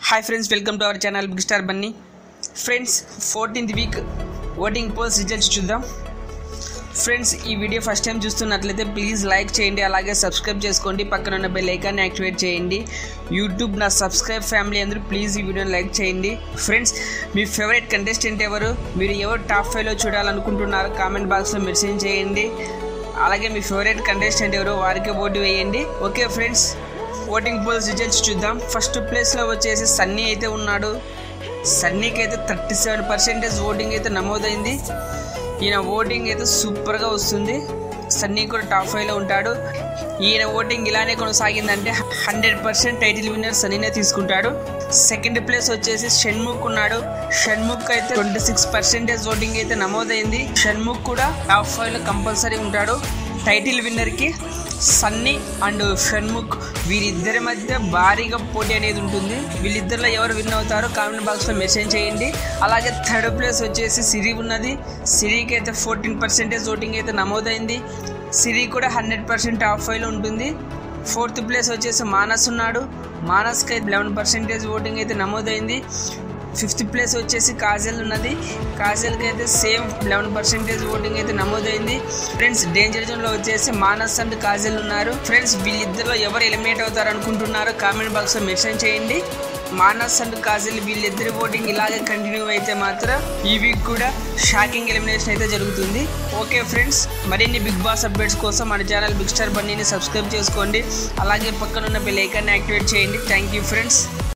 hi friends welcome to our channel big star Bunny friends fourteenth week voting polls results చూద్దాం friends ఈ video first time చూస్తున్నట్లయితే please like చేయండి అలాగే subscribe చేసుకోండి పక్కన ఉన్న బెల్ ఐకాన్ని యాక్టివేట్ చేయండి యూట్యూబ్ నా సబ్స్క్రైబ్ ఫ్యామిలీ అందరూ ప్లీజ్ ఈ వీడియోని లైక్ చేయండి ఫ్రెండ్స్ మీ ఫేవరెట్ కంటెస్టెంట్ ఎవరు మీరు ఎవరు టాప్ ఫైవ్లో చూడాలనుకుంటున్నారో కామెంట్ బాక్స్లో మెన్షన్ చేయండి అలాగే మీ ఫేవరెట్ కంటెస్టెంట్ ఎవరో వారికి ఓటు వేయండి okay friends voting polls results చూద్దాం ఫస్ట్ ప్లేస్లో వచ్చేసి సన్నీ అయితే ఉన్నాడు సన్నీకి అయితే థర్టీ సెవెన్ పర్సెంటేజ్ ఓటింగ్ అయితే నమోదైంది ఈయన ఓటింగ్ అయితే సూపర్గా వస్తుంది సన్నీ కూడా టాప్ ఫైవ్లో ఉంటాడు ఈయన ఓటింగ్ ఇలానే కొనసాగిందంటే హండ్రెడ్ పర్సెంట్ టైటిల్ విన్నర్ సన్నీనే తీసుకుంటాడు సెకండ్ ప్లేస్ వచ్చేసి షణ్ముఖ్ ఉన్నాడు షణ్ముఖ్ అయితే ట్వంటీ సిక్స్ పర్సెంటేజ్ ఓటింగ్ అయితే నమోదైంది షణ్ముఖ్ కూడా టాప్ ఫైవ్లో కంపల్సరీ ఉంటాడు టైటిల్ విన్నర్కి సన్నీ అండ్ షణ్ముఖ్ వీరిద్దరి మధ్య భారీగా పోటీ అనేది ఉంటుంది వీళ్ళిద్దరిలో ఎవరు విన్ అవుతారో కామెంట్ బాక్స్లో మెసేజ్ చేయండి అలాగే థర్డ్ ప్లేస్ వచ్చేసి సిరి ఉన్నది సిరికి అయితే ఫోర్టీన్ పర్సెంటేజ్ ఓటింగ్ అయితే నమోదైంది సిరి కూడా హండ్రెడ్ పర్సెంట్ టాప్ ఫైవ్లో ఉంటుంది ఫోర్త్ ప్లేస్ వచ్చేసి మానస్ ఉన్నాడు మానస్కి అయితే లెవెన్ పర్సెంటేజ్ ఓటింగ్ అయితే నమోదైంది ఫిఫ్త్ ప్లేస్ వచ్చేసి కాజల్ ఉన్నది కాజల్కి అయితే సేమ్ లెవెన్ పర్సెంటేజ్ ఓటింగ్ అయితే నమోదైంది ఫ్రెండ్స్ డేంజర్ జోన్లో వచ్చేసి మానస్ అండ్ కాజల్ ఉన్నారు ఫ్రెండ్స్ వీళ్ళిద్దరిలో ఎవరు ఎలిమినేట్ అవుతారు అనుకుంటున్నారో కామెంట్ బాక్స్లో మెన్షన్ చేయండి మానస్ అండ్ కాజల్ వీళ్ళిద్దరి ఓటింగ్ ఇలాగే కంటిన్యూ అయితే మాత్రం ఈ వీక్ కూడా షాకింగ్ ఎలిమినేషన్ అయితే జరుగుతుంది ఓకే ఫ్రెండ్స్ మరిన్ని బిగ్ బాస్ అప్డేట్స్ కోసం మన ఛానల్ బిగ్ స్టార్ బన్నీని సబ్స్క్రైబ్ చేసుకోండి అలాగే పక్కనున్న బెల్ ఐకాన్ని యాక్టివేట్ చేయండి థ్యాంక్ యూ ఫ్రెండ్స్